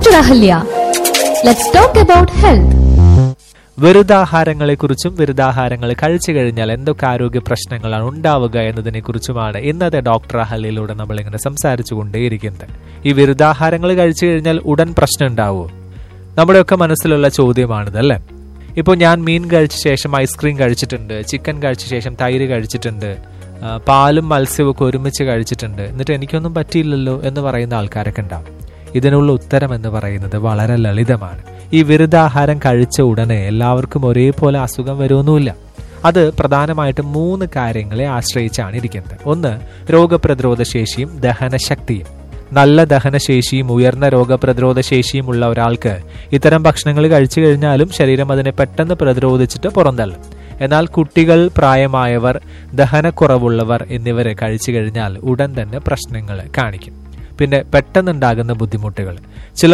Dr. Ahalya. Let's talk about health. വെറുതാഹാരങ്ങളെക്കുറിച്ചും വെറുതാഹാരങ്ങൾ കഴിച്ചു കഴിഞ്ഞാൽ എന്തൊക്കെ ആരോഗ്യ പ്രശ്നങ്ങളാണ് ഉണ്ടാവുക എന്നതിനെ കുറിച്ചുമാണ് ഇന്നത്തെ ഡോക്ടർ അഹലിലൂടെ നമ്മൾ ഇങ്ങനെ സംസാരിച്ചു കൊണ്ടേയിരിക്കുന്നത് ഈ വെറുതാഹാരങ്ങൾ കഴിച്ചു കഴിഞ്ഞാൽ ഉടൻ പ്രശ്നം ഉണ്ടാവുമോ നമ്മുടെയൊക്കെ മനസ്സിലുള്ള ചോദ്യമാണിത് അല്ലേ ഇപ്പോൾ ഞാൻ മീൻ കഴിച്ച ശേഷം ഐസ്ക്രീം കഴിച്ചിട്ടുണ്ട് ചിക്കൻ കഴിച്ച ശേഷം തൈര് കഴിച്ചിട്ടുണ്ട് ആ, പാലും മത്സ്യവും ഒക്കെ ഒരുമിച്ച് കഴിച്ചിട്ടുണ്ട് എന്നിട്ട് എനിക്കൊന്നും പറ്റിയില്ലല്ലോ എന്ന് പറയുന്ന ആൾക്കാരൊക്കെ ഉണ്ടാവും ഇതിനുള്ള ഉത്തരം എന്ന് പറയുന്നത് വളരെ ലളിതമാണ് ഈ വിരുദ്ധാഹാരം കഴിച്ച ഉടനെ എല്ലാവർക്കും ഒരേപോലെ അസുഖം വരുമൊന്നുമില്ല അത് പ്രധാനമായിട്ടും മൂന്ന് കാര്യങ്ങളെ ആശ്രയിച്ചാണ് ഇരിക്കുന്നത് ഒന്ന് രോഗപ്രതിരോധ ശേഷിയും ദഹനശക്തിയും നല്ല ദഹനശേഷിയും ഉയർന്ന രോഗപ്രതിരോധ ശേഷിയും ഉള്ള ഒരാൾക്ക് ഇത്തരം ഭക്ഷണങ്ങൾ കഴിച്ചു കഴിഞ്ഞാലും ശരീരം അതിനെ പെട്ടെന്ന് പ്രതിരോധിച്ചിട്ട് പുറന്തള്ളും എന്നാൽ കുട്ടികൾ പ്രായമായവർ ദഹനക്കുറവുള്ളവർ എന്നിവരെ കഴിച്ചു കഴിഞ്ഞാൽ ഉടൻ തന്നെ പ്രശ്നങ്ങൾ കാണിക്കും പിന്നെ പെട്ടെന്നുണ്ടാകുന്ന ബുദ്ധിമുട്ടുകൾ ചില